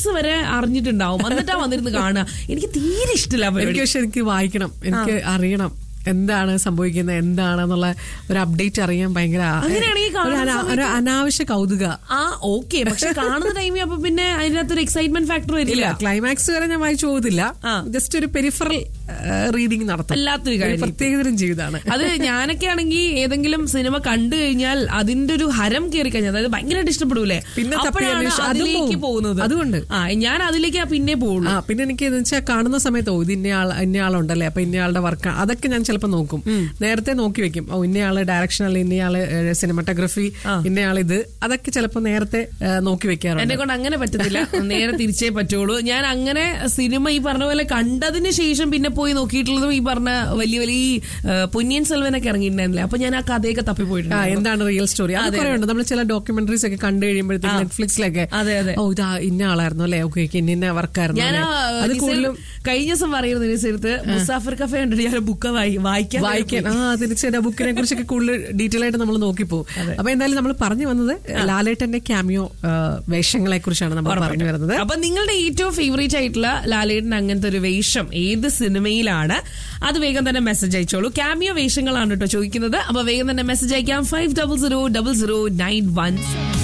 Climax വരെ അറിഞ്ഞിട്ടുണ്ടാവും എന്നിട്ടാ വന്നിരുന്ന് കാണുക എനിക്ക് തീരെ ഇഷ്ടമില്ല ആ പരിപാടി. എനിക്ക് പക്ഷെ എനിക്ക് വായിക്കണം എനിക്ക് അറിയണം എന്താണ് സംഭവിക്കുന്നത് എന്താണെന്നുള്ള ഒരു അപ്ഡേറ്റ് അറിയാൻ ഭയങ്കര ആ- അങ്ങനെയാണെങ്കിൽ ഒരു കാണുന്ന അനാ- ഒരു അനാവശ്യ കൗതുക ആ ഓക്കെ പക്ഷെ കാണുന്ന ടൈമിൽ അപ്പൊ പിന്നെ അതിനകത്തൊരു എക്സൈറ്റ്മെന്റ് ഫാക്ടർ ഇല്ല വരില്ല ക്ലൈമാക്സ് വരെ ഞാൻ വായിച്ചു പോകത്തില്ല ആ. ജസ്റ്റ് ഒരു പെരിഫറൽ റീഡിംഗ് നടത്തും വല്ലാത്തൊരു ഒരു കാര്യം. പ്രത്യേകതരം ജീവിതമാണ് അത് ഞാനൊക്കെ ആണെങ്കിൽ ഏതെങ്കിലും സിനിമ കണ്ടു കഴിഞ്ഞാൽ അതിന്റെ ഒരു ഹരം കയറി കഴിഞ്ഞാൽ അതായത് ഭയങ്കരമായിട്ട് ഇഷ്ടപ്പെടൂലേ പിന്നെ തപ്പി അപ്പോഴാണ് അന്വേഷിച്ച് അതും അതിലേക്ക് പോവും. പോകുന്നത് അതുകൊണ്ട്. ആ ഞാൻ അതിലേക്ക് പിന്നെ പോകുള്ളൂ ആ പിന്നെ എനിക്ക് എന്ന് വെച്ചാൽ കാണുന്ന സമയത്ത് ഓ ഇത് ഇന്നയാൾ ഇന്നയാളുണ്ടല്ലേ അപ്പൊ ഇന്നയാളുടെ വർക്ക് അതൊക്കെ ഞാൻ ചിലപ്പോൾ നോക്കും നേരത്തെ നോക്കി വെക്കും ഓ ഇന്നയാള് ഡയറക്ഷൻ അല്ല ഇന്നയാള് സിനിമാറ്റോഗ്രഫി ഇന്നയാൾ ഇത് അതൊക്കെ ചിലപ്പോൾ നേരത്തെ ഏ, നോക്കി വെക്കാറുണ്ട് എന്നെ കൊണ്ട് അങ്ങനെ പറ്റത്തില്ല നേരെ തിരിച്ചേ പറ്റുള്ളൂ ഞാൻ അങ്ങനെ സിനിമ ഈ പറഞ്ഞ പോലെ കണ്ടതിന് ശേഷം പിന്നെ പോയി നോക്കിയിട്ടുള്ളതും ഈ പറഞ്ഞ വലിയ വലിയ ഈ, ആ, പൊന്നിയൻ സെൽവനൊക്കെ ഇറങ്ങിയിട്ടുണ്ടായിരുന്നില്ല അപ്പൊ ഞാൻ ആ കഥയൊക്കെ തപ്പി ആ, പോയിട്ടുണ്ട് എന്താണ് റിയൽ സ്റ്റോറി അത് കുറെ ഉണ്ട് നമ്മൾ ചില ഡോക്യുമെന്ററീസ് ഒക്കെ കണ്ടു കഴിയുമ്പോഴത്തേക്ക് നെറ്റ്ഫ്ലിക്സിലൊക്കെ അതെ, അതെ. ഓ ഇതാ ഇന്ന ആളായിരുന്നു അല്ലേ ഓക്കെ ഇന്ന ഇന്ന വർക്കായിരുന്നു ഞാൻ അല്ലേ? ആ അത് നിസേർ- കൂടുതലും കഴിഞ്ഞ ദിവസം പറയുന്ന നിസേർത്ത് മുസാഫർ കഫേ കണ്ടിട്ട് ഞാൻ ബുക്ക് വായിക്കാൻ വായിക്കാൻ ആ തീർച്ചയായിട്ടും ആ ബുക്കിനെ കുറിച്ചൊക്കെ കൂടുതൽ ഡീറ്റെയിൽ ആയിട്ട് നമ്മൾ നോക്കിപ്പോകും അപ്പൊ എന്തായാലും നമ്മൾ പറഞ്ഞു വന്നത് ലാലേട്ടന്റെ ക്യാമിയോ വേഷങ്ങളെ കുറിച്ചാണ് നമ്മൾ പറഞ്ഞു വരുന്നത് അപ്പൊ നിങ്ങളുടെ ഏറ്റവും ഫേവറേറ്റ് ആയിട്ടുള്ള ലാലേട്ടൻ അങ്ങനത്തെ ഒരു വേഷം ഏത് സിനിമയിലാണ് അത് വേഗം തന്നെ മെസ്സേജ് അയച്ചോളൂ ക്യാമിയോ വേഷങ്ങളാണ് കേട്ടോ ചോദിക്കുന്നത് അപ്പൊ വേഗം തന്നെ മെസ്സേജ് അയക്കാം five double zero double zero nine one